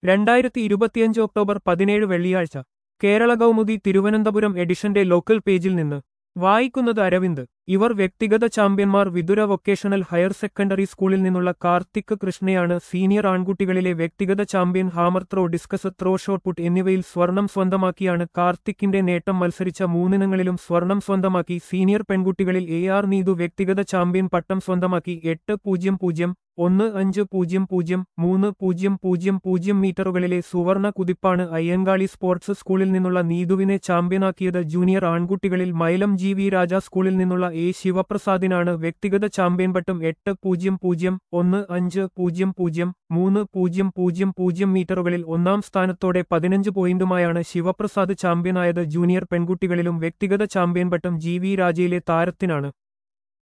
രണ്ടായിരത്തി ഇരുപത്തിയഞ്ച് ഒക്ടോബർ പതിനേഴ് വെള്ളിയാഴ്ച കേരള കൗമുദി തിരുവനന്തപുരം എഡിഷന്റെ ലോക്കൽ പേജിൽ നിന്ന് വായിക്കുന്നത് അരവിന്ദ് ഇവർ വ്യക്തിഗത ചാമ്പ്യന്മാർ വിതുര വൊക്കേഷണൽ ഹയർ സെക്കൻഡറി സ്കൂളിൽ നിന്നുള്ള കാർത്തിക് കൃഷ്ണയാണ് സീനിയർ ആൺകുട്ടികളിലെ വ്യക്തിഗത champion hammer throw discus throw shot put എന്നിവയിൽ സ്വർണം സ്വന്തമാക്കിയാണ് കാർത്തിക്കിന്റെ നേട്ടം മത്സരിച്ച മൂന്നിനങ്ങളിലും സ്വർണം സ്വന്തമാക്കി സീനിയർ പെൺകുട്ടികളിൽ എ ആർ നീതു വ്യക്തിഗത ചാമ്പ്യൻ പട്ടം സ്വന്തമാക്കി എട്ട് പൂജ്യം പൂജ്യം ഒന്ന് അഞ്ച് പൂജ്യം പൂജ്യം മൂന്ന് പൂജ്യം പൂജ്യം പൂജ്യം മീറ്ററുകളിലെ സുവർണ കുതിപ്പാണ് അയ്യങ്കാളി സ്പോർട്സ് സ്കൂളിൽ നിന്നുള്ള നീതുവിനെ ചാമ്പ്യനാക്കിയത് ജൂനിയർ ആൺകുട്ടികളിൽ മൈലം ജി വി രാജ സ്കൂളിൽ നിന്നുള്ള എ ശിവപ്രസാദിനാണ് വ്യക്തിഗത ചാമ്പ്യൻ പട്ടം എട്ട് പൂജ്യം പൂജ്യം ഒന്ന് അഞ്ച് പൂജ്യം പൂജ്യം മൂന്ന് പൂജ്യം പൂജ്യം പൂജ്യം മീറ്ററുകളിൽ ഒന്നാം സ്ഥാനത്തോടെ പതിനഞ്ച് പോയിന്റുമായാണ് ശിവപ്രസാദ് ചാമ്പ്യനായത് ജൂനിയർ പെൺകുട്ടികളിലും വ്യക്തിഗത ചാമ്പ്യൻ പട്ടം ജി വി രാജയിലെ താരത്തിനാണ്